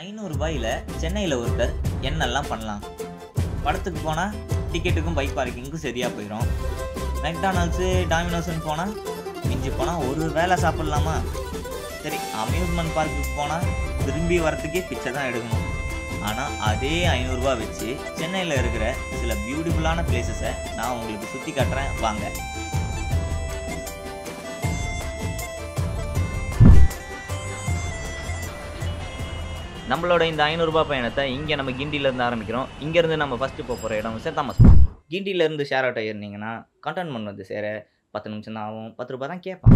ஐநூறுரூபாயில் சென்னையில் ஒருத்தர் என்னெல்லாம் பண்ணலாம் படத்துக்கு போனால் டிக்கெட்டுக்கும் பைக் பார்க்கிங்க்கும் சரியாக போயிடும் மெக்டானல்ஸு டாமினோஸ்னு போனால் மிஞ்சி போனால் ஒரு வேளை சாப்பிட்லாமா சரி அம்யூஸ்மெண்ட் பார்க்குக்கு போனால் திரும்பி வரத்துக்கே பிச்சை தான் எடுக்கணும் ஆனால் அதே ஐநூறுரூவா வச்சு சென்னையில் இருக்கிற சில பியூட்டிஃபுல்லான பிளேசஸை நான் உங்களுக்கு சுற்றி காட்டுறேன் வாங்க நம்மளோட இந்த ஐநூறுரூபா பயணத்தை இங்கே நம்ம கிண்டியிலேருந்து ஆரம்பிக்கிறோம் இங்கேருந்து நம்ம ஃபஸ்ட்டு போக போகிற இடம் சென்ட் தாமஸ் கிண்டியிலேருந்து ஷேர் ஆட்டோ ஏறினீங்கன்னா கண்டோன்மெண்ட் வந்து சேர பத்து நிமிஷம் தான் ஆகும் பத்து ரூபாய் தான் கேட்பான்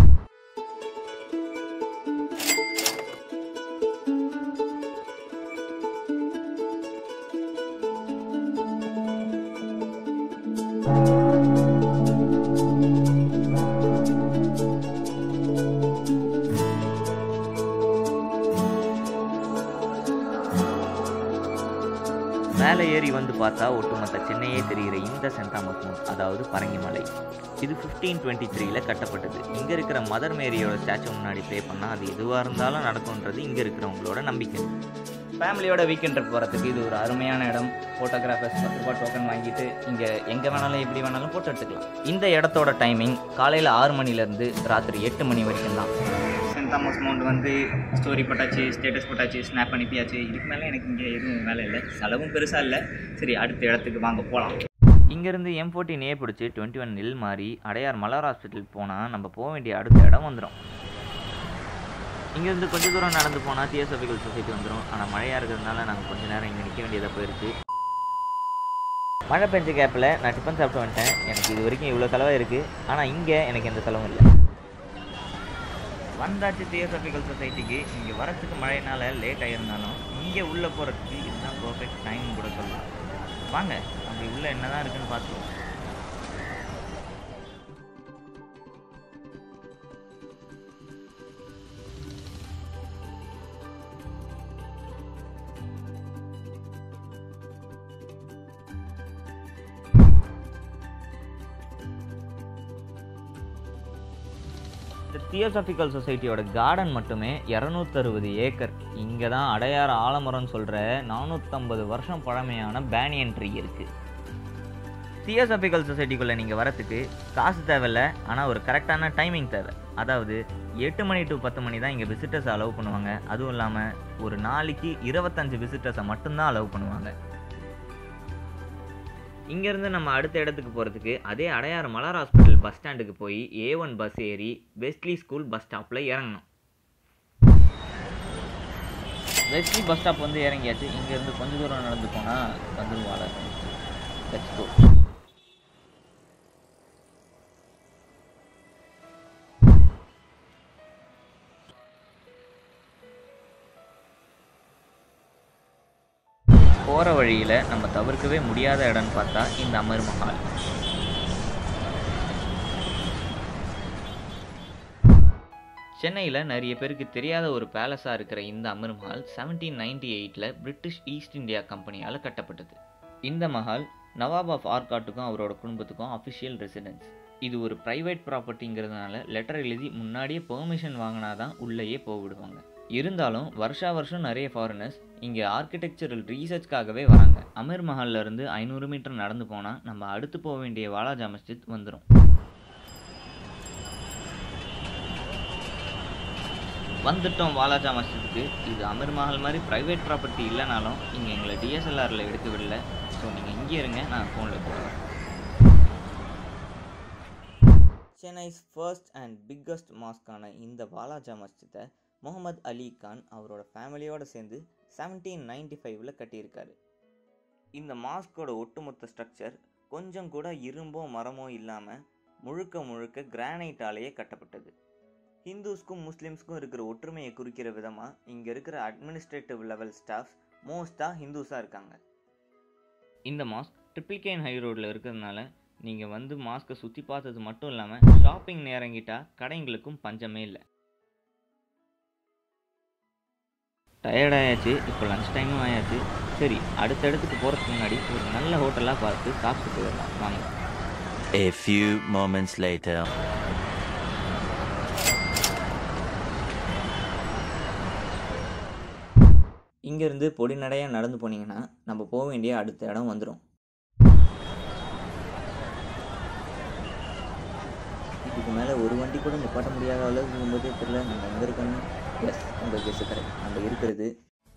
மேலே ஏறி வந்து பார்த்தா ஒட்டுமொத்த சென்னையே தெரிகிற இந்த சென்ட் தாமஸ் மவுண்ட் அதாவது பரங்கிமலை இது ஃபிஃப்டீன் டுவெண்ட்டி த்ரீல கட்டப்பட்டது இங்கே இருக்கிற மதர் மேரியோட ஸ்டாச்சு முன்னாடி ப்ளே பண்ணால் அது எதுவாக இருந்தாலும் நடக்கும்ன்றது இங்கே இருக்கிறவங்களோட நம்பிக்கை ஃபேமிலியோட வீக்கெண்ட் ட்ரிப் போகிறதுக்கு இது ஒரு அருமையான இடம் ஃபோட்டோகிராஃபர்ஸ் பத்து ரூபா டோக்கன் வாங்கிட்டு இங்கே எங்கே வேணாலும் எப்படி வேணாலும் ஃபோட்டோ எடுத்துக்கலாம் இந்த இடத்தோட டைமிங் காலையில் ஆறு மணிலேருந்து ராத்திரி எட்டு மணி வரைக்கும் தான் சென்ட் தாமஸ் மவுண்ட் வந்து ஸ்டோரி போட்டாச்சு ஸ்டேட்டஸ் போட்டாச்சு ஸ்னாப் அனுப்பியாச்சு இதுக்கு மேலே எனக்கு இங்கே எதுவும் வேலை இல்லை செலவும் பெருசாக இல்லை சரி அடுத்த இடத்துக்கு வாங்க போகலாம் இங்கேருந்து எம் ஃபோர்டீன் ஏ பிடிச்சி டுவெண்ட்டி ஒன் நெல் மாறி அடையார் மலர் ஹாஸ்பிட்டல் போனால் நம்ம போக வேண்டிய அடுத்த இடம் வந்துடும் இங்கேருந்து கொஞ்சம் தூரம் நடந்து போனால் தியோசபிக்கல் சொசைட்டி வந்துடும் ஆனால் மழையாக இருக்கிறதுனால நாங்கள் கொஞ்ச நேரம் இங்கே நிற்க வேண்டியதாக போயிடுச்சு மழை பெஞ்ச கேப்பில் நான் டிஃபன் சாப்பிட்டு வந்துட்டேன் எனக்கு இது வரைக்கும் இவ்வளோ செலவாக இருக்குது ஆனால் இங்கே எனக்கு எந்த செலவும் இல்லை வந்தாச்சு தியோசபிக்கல் சொசைட்டிக்கு இங்கே வரத்துக்கு மழைனால லேட் ஆகிருந்தாலும் இங்கே உள்ளே போகிறதுக்கு இதுதான் பர்ஃபெக்ட் டைம் கூட சொல்லலாம் வாங்க அப்படி உள்ளே என்ன தான் இருக்குன்னு பார்த்துருவோம் இந்த தியோசபிக்கல் சொசைட்டியோட கார்டன் மட்டுமே இரநூத்தறுபது ஏக்கர் இங்கே தான் அடையாறு ஆலமரம்னு சொல்கிற நானூற்றம்பது வருஷம் பழமையான பேனியன் ட்ரீ இருக்குது தியோசபிக்கல் சொசைட்டிக்குள்ளே நீங்கள் வரத்துக்கு காசு தேவையில்ல ஆனால் ஒரு கரெக்டான டைமிங் தேவை அதாவது எட்டு மணி டு பத்து மணி தான் இங்கே விசிட்டர்ஸ் அலோவ் பண்ணுவாங்க அதுவும் இல்லாமல் ஒரு நாளைக்கு இருபத்தஞ்சு விசிட்டர்ஸை மட்டும்தான் அலோவ் பண்ணுவாங்க இங்கேருந்து நம்ம அடுத்த இடத்துக்கு போகிறதுக்கு அதே அடையாறு மலர் ஹாஸ்பிட்டல் பஸ் ஸ்டாண்டுக்கு போய் ஏ ஒன் பஸ் ஏறி வெஸ்ட்லி ஸ்கூல் பஸ் ஸ்டாப்பில் இறங்கணும் வெஸ்ட்லி பஸ் ஸ்டாப் வந்து இறங்கியாச்சு இங்கேருந்து கொஞ்சம் தூரம் நடந்து போனால் வந்துருவாள் லெட்ஸ் கோ போகிற வழியில் நம்ம தவிர்க்கவே முடியாத இடம்னு பார்த்தா இந்த அமர் மஹால் சென்னையில் நிறைய பேருக்கு தெரியாத ஒரு பேலஸாக இருக்கிற இந்த அமர் மஹால் செவன்டீன் நைன்டி எயிட்டில் பிரிட்டிஷ் ஈஸ்ட் இந்தியா கம்பெனியால் கட்டப்பட்டது இந்த மஹால் நவாப் ஆஃப் ஆர்காட்டுக்கும் அவரோட குடும்பத்துக்கும் அஃபிஷியல் ரெசிடென்ஸ் இது ஒரு ப்ரைவேட் ப்ராப்பர்ட்டிங்கிறதுனால லெட்டர் எழுதி முன்னாடியே பெர்மிஷன் வாங்கினா தான் உள்ளேயே போக விடுவாங்க இருந்தாலும் வருஷா வருஷம் நிறைய ஃபாரினர்ஸ் இங்கே ஆர்கிடெக்சரல் ரீசர்ச்காகவே வராங்க அமீர் மஹால்ல இருந்து ஐநூறு மீட்டர் நடந்து போனால் நம்ம அடுத்து போக வேண்டிய வாலாஜா மஸ்ஜித் வந்துடும் வந்துட்டோம் வாலாஜா மஸ்ஜித்துக்கு இது அமீர் மஹால் மாதிரி ப்ரைவேட் ப்ராப்பர்ட்டி இல்லைனாலும் இங்கே எங்களை டிஎஸ்எல்ஆரில் எடுக்க விடல ஸோ நீங்கள் இங்கே இருங்க நான் ஃபோனில் போகிறேன் சென்னைஸ் ஃபர்ஸ்ட் அண்ட் பிக்கஸ்ட் மாஸ்கான இந்த வாலாஜா மஸ்ஜித்தை முகமது அலி கான் அவரோட ஃபேமிலியோடு சேர்ந்து செவன்டீன் நைன்டி ஃபைவ்ல கட்டியிருக்காரு இந்த மாஸ்கோட ஒட்டுமொத்த ஸ்ட்ரக்சர் கொஞ்சம் கூட இரும்போ மரமோ இல்லாமல் முழுக்க முழுக்க கிரானைட்டாலேயே கட்டப்பட்டது ஹிந்துஸ்க்கும் முஸ்லீம்ஸ்க்கும் இருக்கிற ஒற்றுமையை குறிக்கிற விதமாக இங்கே இருக்கிற அட்மினிஸ்ட்ரேட்டிவ் லெவல் ஸ்டாஃப் மோஸ்ட்டாக ஹிந்துஸாக இருக்காங்க இந்த மாஸ்க் ட்ரிபிள்கேன் ஹை ரோடில் இருக்கிறதுனால நீங்கள் வந்து மாஸ்க்கை சுற்றி பார்த்தது மட்டும் இல்லாமல் ஷாப்பிங் நேரங்கிட்டா கடைங்களுக்கும் பஞ்சமே இல்லை டயர்டாயாச்சு இப்போ லஞ்ச் டைமும் ஆயாச்சு சரி அடுத்த இடத்துக்கு போகிறதுக்கு முன்னாடி ஒரு நல்ல ஹோட்டலாக பார்த்து சாப்பிட்டு போயிடலாம் வாங்க A few moments later. இங்கேருந்து பொடி நடையாக நடந்து போனீங்கன்னா நம்ம போக வேண்டிய அடுத்த இடம் வந்துடும் இதுக்கு மேலே ஒரு வண்டி கூட நிப்பாட்ட முடியாத அளவுக்கு இருக்கும்போதே தெரியல நம்ம எங்கே இருக்கோன்னு எஸ் உங்கள் கெஸ் கரெக்ட் நம்ம இருக்கிறது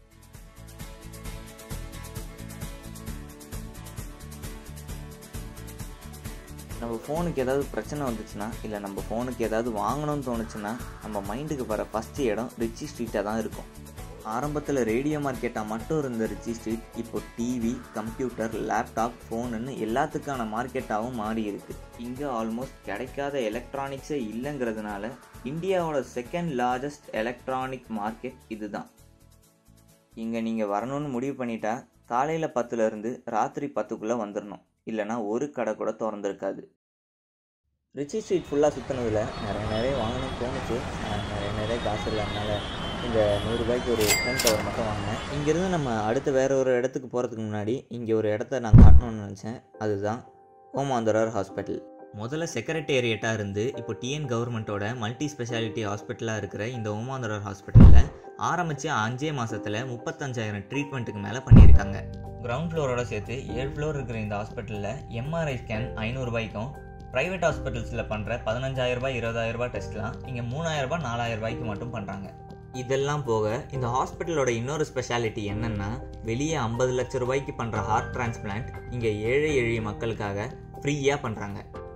நம்ம ஃபோனுக்கு ஏதாவது பிரச்சனை வந்துச்சுன்னா இல்லை நம்ம ஃபோனுக்கு ஏதாவது வாங்கணும்னு தோணுச்சுன்னா நம்ம மைண்டுக்கு வர ஃபஸ்ட்டு இடம் ரிச்சி ஸ்ட்ரீட்டாக தான் இருக்கும் ஆரம்பத்தில் ரேடியோ மார்க்கெட்டாக மட்டும் இருந்த ரிச்சி ஸ்ட்ரீட் இப்போ டிவி கம்ப்யூட்டர் லேப்டாப் ஃபோனுன்னு எல்லாத்துக்கான மார்க்கெட்டாகவும் மாறி இருக்கு இங்கே ஆல்மோஸ்ட் கிடைக்காத எலக்ட்ரானிக்ஸே இல்லைங்கிறதுனால இந்தியாவோட செகண்ட் லார்ஜஸ்ட் எலக்ட்ரானிக் மார்க்கெட் இதுதான் இங்கே நீங்கள் வரணும்னு முடிவு பண்ணிட்டா காலையில் பத்துலேருந்து ராத்திரி பத்துக்குள்ளே வந்துடணும் இல்லைனா ஒரு கடை கூட திறந்துருக்காது ரிச்சி ஸ்ட்ரீட் ஃபுல்லாக சுற்றினதில் நிறைய நிறைய வாங்கணும்னு தோணுச்சு ஆனால் நிறைய நிறைய காசு இல்லாதனால இந்த நூறுரூபாய்க்கு ஒரு ஃபோன் கவர் மட்டும் வாங்கினேன் இங்கேருந்து நம்ம அடுத்து வேற ஒரு இடத்துக்கு போகிறதுக்கு முன்னாடி இங்கே ஒரு இடத்த நான் காட்டணும்னு நினச்சேன் அதுதான் ஓமாந்தரர் ஹாஸ்பிட்டல் முதல்ல செக்ரட்டேரியட்டாக இருந்து இப்போ டிஎன் கவர்மெண்ட்டோட மல்டி ஸ்பெஷாலிட்டி ஹாஸ்பிட்டலாக இருக்கிற இந்த ஓமாந்தரர் ஹாஸ்பிட்டலில் ஆரம்பித்து அஞ்சே மாதத்தில் முப்பத்தஞ்சாயிரம் ட்ரீட்மெண்ட்டுக்கு மேலே பண்ணியிருக்காங்க கிரவுண்ட் ஃப்ளோரோட சேர்த்து ஏழு ஃப்ளோர் இருக்கிற இந்த ஹாஸ்பிட்டலில் எம்ஆர்ஐ ஸ்கேன் ஐநூறுரூபாய்க்கும் ப்ரைவேட் ஹாஸ்பிட்டல்ஸில் பண்ணுற பதினஞ்சாயிரரூபா இருபதாயிரரூபா டெஸ்ட்லாம் இங்கே மூணாயிரரூபா நாலாயிரரூபாய்க்கு மட்டும் பண்ணுறாங்க இதெல்லாம் போக இந்த ஹாஸ்பிட்டலோட இன்னொரு ஸ்பெஷாலிட்டி என்னென்னா வெளியே ஐம்பது லட்ச ரூபாய்க்கு பண்ணுற ஹார்ட் டிரான்ஸ்பிளான்ட் இங்கே ஏழை எளிய மக்களுக்காக ஃப்ரீயாக பண்ணுறாங்க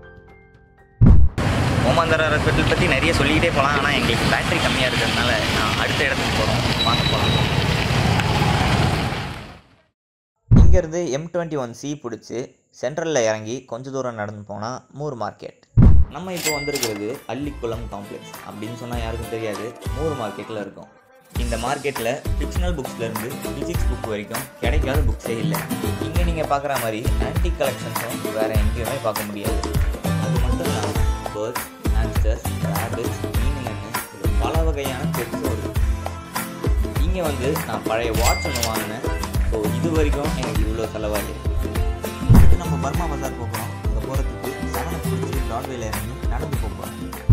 ஓமாந்தர ஹாஸ்பிட்டல் பற்றி நிறைய சொல்லிக்கிட்டே போகலாம் ஆனால் எங்களுக்கு பேட்டரி கம்மியாக இருக்கிறதுனால நான் அடுத்த இடத்துக்கு போகிறோம் பார்க்க போகலாம் இங்கேருந்து எம் டுவெண்ட்டி ஒன் சி பிடிச்சி சென்ட்ரலில் இறங்கி கொஞ்ச தூரம் நடந்து போனால் மூர் மார்க்கெட் நம்ம இப்போ வந்திருக்கிறது அள்ளிக்குளம் காம்ப்ளெக்ஸ் அப்படின்னு சொன்னால் யாருக்கும் தெரியாது மூர் மார்க்கெட்டில் இருக்கும் இந்த மார்க்கெட்டில் ஃபிக்ஷனல் புக்ஸ்லேருந்து ஃபிசிக்ஸ் புக் வரைக்கும் கிடைக்காத புக்ஸே இல்லை இங்கே நீங்கள் பார்க்குற மாதிரி ஆன்டிக் கலெக்ஷன்ஸும் வேறு எங்கேயுமே பார்க்க முடியாது அது மட்டும் இல்லாமல் பேர்ட்ஸ் ஹாம்ஸ்டர்ஸ் ரேபிட்ஸ் மீனுங்கன்னு ஒரு பல வகையான பெட்ஸும் இருக்குது இங்கே வந்து நான் பழைய வாட்ச் ஒன்று வாங்கினேன் ஸோ இது வரைக்கும் எனக்கு இவ்வளோ செலவாகிருக்கு அடுத்து நம்ம பர்மா பஜார் போகிறோம் அங்கே போகிறதுக்கு செவனை பிடிச்சி ப்ராட்வேல இறங்கி நடந்து போகிறோம்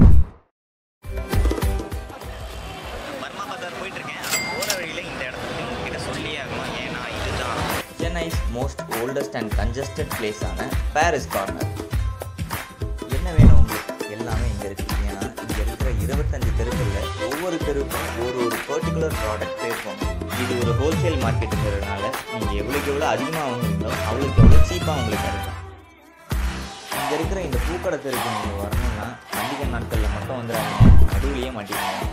பர்மா பஜார் போயிட்டு இருக்கேன் ஆனால் போகிற வழியில் இந்த இடத்த பற்றி உங்ககிட்ட சொல்லியே ஆகணும் ஏன்னா இதுதான் Chennai's most oldest and congested பிளேஸான பாரிஸ் கார்னர் என்ன வேணும் உங்களுக்கு எல்லாமே இங்கே இருக்குது ஏன்னா இங்கே இருக்கிற இருபத்தஞ்சு தெருக்களில் ஒவ்வொரு தெருவுக்கும் ஒரு ஒரு பர்டிகுலர் ப்ராடக்ட் இருக்கும் இது ஒரு ஹோல்சேல் மார்க்கெட்டுங்கிறதுனால நீங்கள் எவ்வளோக்கு எவ்வளோ அதிகமாக வாங்குறீங்களோ அவ்வளோக்கு எவ்வளோ சீப்பாக உங்களுக்கு கிடைக்கும் இங்கே இருக்கிற இந்த பூக்கடை தெருக்கு நீங்கள் வரணும்னா பண்டிகை நாட்களில் மட்டும் வந்துடாதீங்க நடுவுலையே மாட்டிக்கோங்க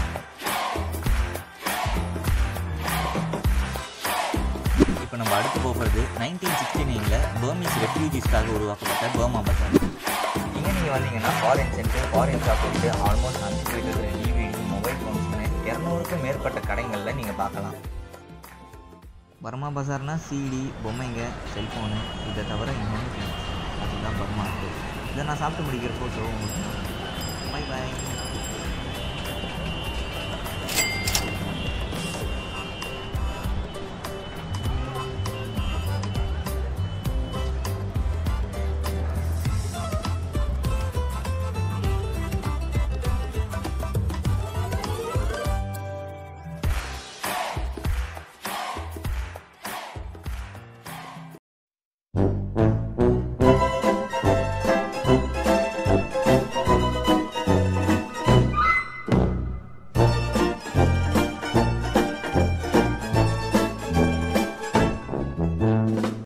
இப்போ நம்ம அடுத்து போகிறது நைன்டீன் சிக்ஸ்டி நைனில் பர்மீஸ் ரெஃப்யூஜிஸ்க்காக உருவாக்கப்பட்ட பர்மா பஜார் இங்கே நீங்கள் வந்தீங்கன்னா foreign centre foreign chocolate almost அஞ்சு போயிட்டு டிவிடி மொபைல் ஃபோன்ஸ்னு இரநூறுக்கும் மேற்பட்ட கடைகளில் நீங்கள் பார்க்கலாம் பர்மா பஜார்னா சிடி பொம்மைங்க செல்ஃபோனு இதை தவிர இன்னொன்று ஃபேமஸ் அதுதான் பர்மா இதை நான் சாப்பிட்டு முடிக்கிறப்போ ஷோ உங்களுக்கு பை பாய்